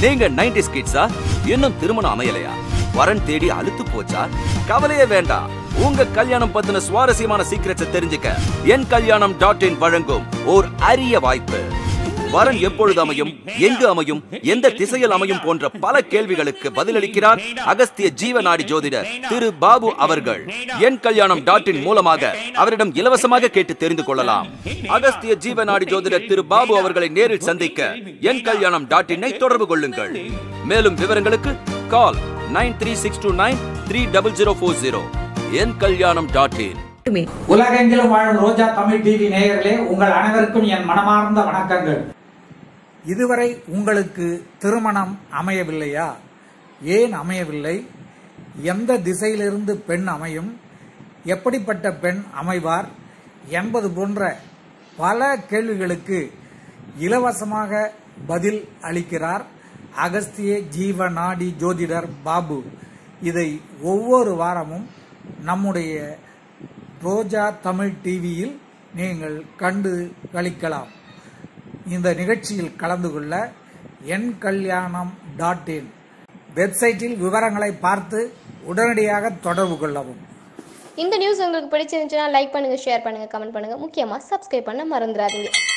நீங்க 90s கிட்ஸா இன்னும் திருமணம் அமையலையா வரன் தேடி அழுத்து போச்சா கவலையே வேண்டாம் உங்க கல்யாணம் பத்தின சுவாரஸ்யமான சீக்கிரத்தை தெரிஞ்சுக்க என் கல்யாணம் டாட் இன் வழங்கும் ஓர் அரிய வாய்ப்பு வரன் எப்பொழுது அமையும் எங்கு அமையும் எந்த திசையில் அமையும் போன்ற பல கேள்விகளுக்கு பதிலளிக்கிறார் அகஸ்திய ஜீவநாடி ஜோதிடர் திரு பாபு அவர்கள் என் கல்யாணம் டாட் இன் மூலமாக அவரிடம் இலவசமாக கேட்டு தெரிந்து கொள்ளலாம் அகஸ்திய ஜீவநாடி ஜோதிடர் திரு பாபு அவர்களை நேரில் சந்திக்க என் கல்யாணம் டாட் இன்னை தொடர்பு கொள்ளுங்கள் மேலும் விவரங்களுக்கு call nine three six two nine three double zero four zero N Kalyanam dot இன் உலகெங்கிலும் வாழும் ரோஜா தமிழ் டிவி நேயர்களே உங்கள் அனைவருக்கும் என் மனமார்ந்த வணக்கங்கள் இதுவரை உங்களுக்கு திருமணம் அமையவில்லையா ஏன் அமையவில்லை எந்த திசையிலிருந்து பெண் அமையும் எப்படிப்பட்ட பெண் அமைவார் என்பது போன்ற பல கேள்விகளுக்கு இலவசமாக பதில் அளிக்கிறார் அகஸ்திய ஜீவநாடி ஜோதிடர் பாபு இதை ஒவ்வொரு வாரமும் நம்முடைய ரோஜா தமிழ் டிவியில் நீங்கள் கண்டு களிக்கலாம் இந்த நிகழ்ச்சியில் கலந்து கொள்ள என் கல்யாணம் டாட் இன் வெப்சைட்டில் விவரங்களை பார்த்து உடனடியாக தொடர்பு கொள்ளவும் இந்த நியூஸ் உங்களுக்கு பிடிச்சிருந்துச்சுன்னா லைக் பண்ணுங்க ஷேர் பண்ணுங்க கமெண்ட் பண்ணுங்க முக்கியமா சப்ஸ்கிரைப் பண்ண மறந்துடாதீங்க